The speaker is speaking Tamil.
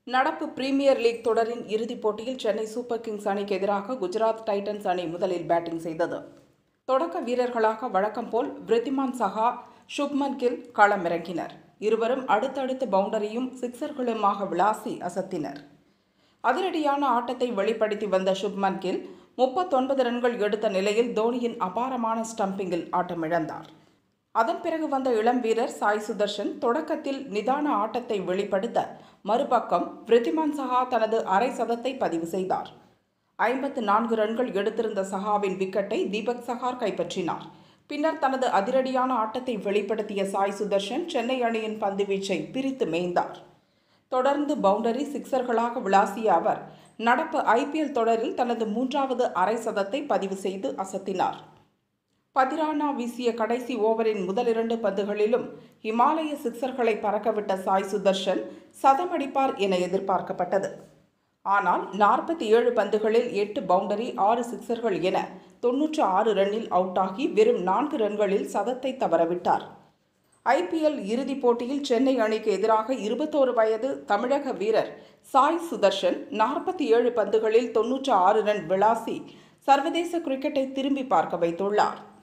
நடப்பு பிரீமியர் லீக் தொடரின் இறுதிப் போட்டியில் சென்னை சூப்பர் கிங்ஸ் அணிக்கு எதிராக குஜராத் டைட்டன்ஸ் அணி முதலில் பேட்டிங் செய்தது தொடக்க வீரர்களாக வழக்கம் போல் விருத்திமான் சஹா சுப்மன் கில் களமிறங்கினர் இருவரும் அடுத்தடுத்து பவுண்டரியும் சிக்சர்களுமாக விளாசி அசத்தினர் அதிரடியான ஆட்டத்தை வெளிப்படுத்தி வந்த சுப்மன் கில் முப்பத்தொன்பது ரன்கள் எடுத்த நிலையில் தோனியின் அபாரமான ஸ்டம்பிங்கில் ஆட்டமிழந்தார் அதன் பிறகு வந்த இளம் வீரர் சாய் சுதர்ஷன் தொடக்கத்தில் நிதான ஆட்டத்தை வெளிப்படுத்த மறுபக்கம் விருத்திமான் சஹா தனது அரை சதத்தை பதிவு செய்தார் ஐம்பத்து நான்கு ரன்கள் எடுத்திருந்த சஹாவின் விக்கெட்டை தீபக் சஹார் கைப்பற்றினார் பின்னர் தனது அதிரடியான ஆட்டத்தை வெளிப்படுத்திய சாய் சுதர்ஷன் சென்னை அணியின் பந்துவீச்சை பிரித்து மேய்ந்தார் தொடர்ந்து பவுண்டரி சிக்சர்களாக விளாசிய அவர் நடப்பு ஐபிஎல் தொடரில் தனது மூன்றாவது அரை சதத்தை பதிவு செய்து அசத்தினார் பதிரானா வீசிய கடைசி ஓவரின் முதல் இரண்டு பந்துகளிலும் இமாலய சிக்சர்களை பறக்கவிட்ட சாய் சுதர்ஷன் சதமடிப்பார் என எதிர்பார்க்கப்பட்டது ஆனால் நாற்பத்தி ஏழு பந்துகளில் எட்டு பவுண்டரி ஆறு சிக்சர்கள் என தொன்னூற்று ஆறு ரன்னில் அவுட் ஆகி வெறும் நான்கு ரன்களில் சதத்தை தவறவிட்டார் ஐபிஎல் இறுதிப் போட்டியில் சென்னை அணிக்கு எதிராக இருபத்தோரு வயது தமிழக வீரர் சாய் சுதர்ஷன் நாற்பத்தி ஏழு பந்துகளில் தொன்னூற்று ஆறு ரன் விளாசி சர்வதேச கிரிக்கெட்டை திரும்பி பார்க்க வைத்துள்ளார்